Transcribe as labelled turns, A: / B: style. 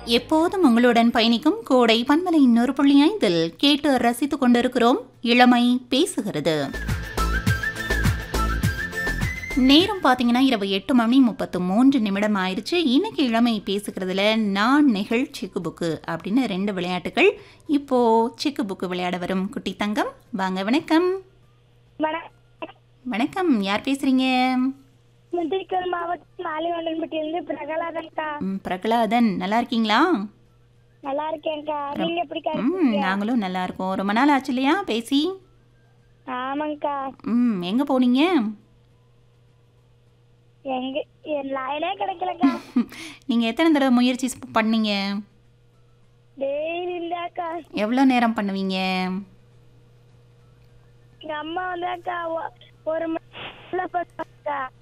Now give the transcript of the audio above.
A: எப்போதும் உங்களுடன் பயணிக்கும் கோடை பன்மலை இன்னொரு புள்ளி ஐந்தில் கேட்டு ரசித்துக் கொண்டிருக்கிறோம் இளமை பேசுகிறது நேரம் பார்த்தீங்கன்னா இரவு எட்டு மணி முப்பத்து மூன்று நிமிடம் ஆயிடுச்சு இன்னைக்கு இளமை பேசுகிறதுல நான் நெகிழ் சிக்கு புக்கு அப்படின்னு ரெண்டு விளையாட்டுகள் இப்போ சிக்கு புக்கு விளையாட வரும் குட்டி தங்கம் வாங்க வணக்கம்
B: வணக்கம்
A: வணக்கம் யார் பேசுறீங்க
B: முந்திரிக்கல் மாவட்டம் ஆலிவண்டன்பட்டியிலிருந்து பிரகலாதன்க்கா
A: ம், பிரகலாதன் நல்லா இருக்கீங்களா
B: நல்லா இருக்கேன்க்கா நீங்க எப்படிக்கா
A: ம் நாங்களும் நல்லா இருக்கோம் ரொம்ப நாள் ஆச்சு இல்லையா பேசி
B: ஆமாங்கக்கா
A: ம் எங்கே போனீங்க
B: எங்க என் லைனே கிடைக்கலக்கா
A: நீங்கள் எத்தனை தடவை முயற்சி ஸ் பண்ணீங்க
B: டெய்லி இருந்தாக்கா
A: எவ்வளோ நேரம் பண்ணுவீங்க
B: எங்க அம்மா வந்தாக்கா ஒ- ஒரு மணி